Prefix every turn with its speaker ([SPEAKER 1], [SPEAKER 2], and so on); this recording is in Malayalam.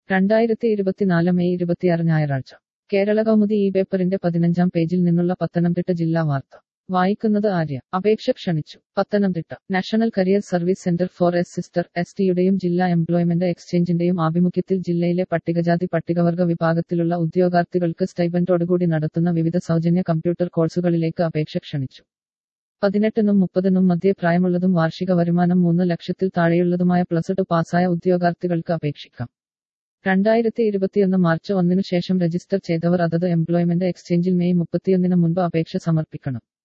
[SPEAKER 1] രണ്ടായിരത്തി ഇരുപത്തിനാല് മെയ് ഇരുപത്തിയാറ് ഞായറാഴ്ച കേരള കൗമുദി ഈ പേപ്പറിന്റെ പതിനഞ്ചാം പേജിൽ നിന്നുള്ള പത്തനംതിട്ട ജില്ലാ വാർത്ത വായിക്കുന്നത് ആര്യ അപേക്ഷ ക്ഷണിച്ചു Pathanamthitta national career service centre for S സിസ്റ്റർ എസ് ടിയുടെയും ജില്ലാ എംപ്ലോയ്മെന്റ് എക്സ്ചേഞ്ചിന്റെയും ആഭിമുഖ്യത്തിൽ ജില്ലയിലെ പട്ടികജാതി പട്ടികവർഗ വിഭാഗത്തിലുള്ള ഉദ്യോഗാർത്ഥികൾക്ക് സ്റ്റൈബൻഡോടുകൂടി നടത്തുന്ന വിവിധ സൗജന്യ കമ്പ്യൂട്ടർ കോഴ്സുകളിലേക്ക് അപേക്ഷ ക്ഷണിച്ചു പതിനെട്ടിനും മുപ്പതിനും മധ്യേ പ്രായമുള്ളതും വാർഷിക വരുമാനം മൂന്ന് ലക്ഷത്തിൽ താഴെയുള്ളതുമായ പ്ലസ് ടു പാസ്സായ ഉദ്യോഗാർത്ഥികൾക്ക് അപേക്ഷിക്കാം രണ്ടായിരത്തി ഇരുപത്തിയൊന്ന് മാർച്ച് ഒന്നിനു ശേഷം രജിസ്റ്റർ ചെയ്തവർ അതത് എംപ്ലോയ്മെന്റ് എക്സ്ചേഞ്ചിൽ മെയ് മുപ്പത്തിയൊന്നിന് മുൻപ് അപേക്ഷ സമർപ്പിക്കണം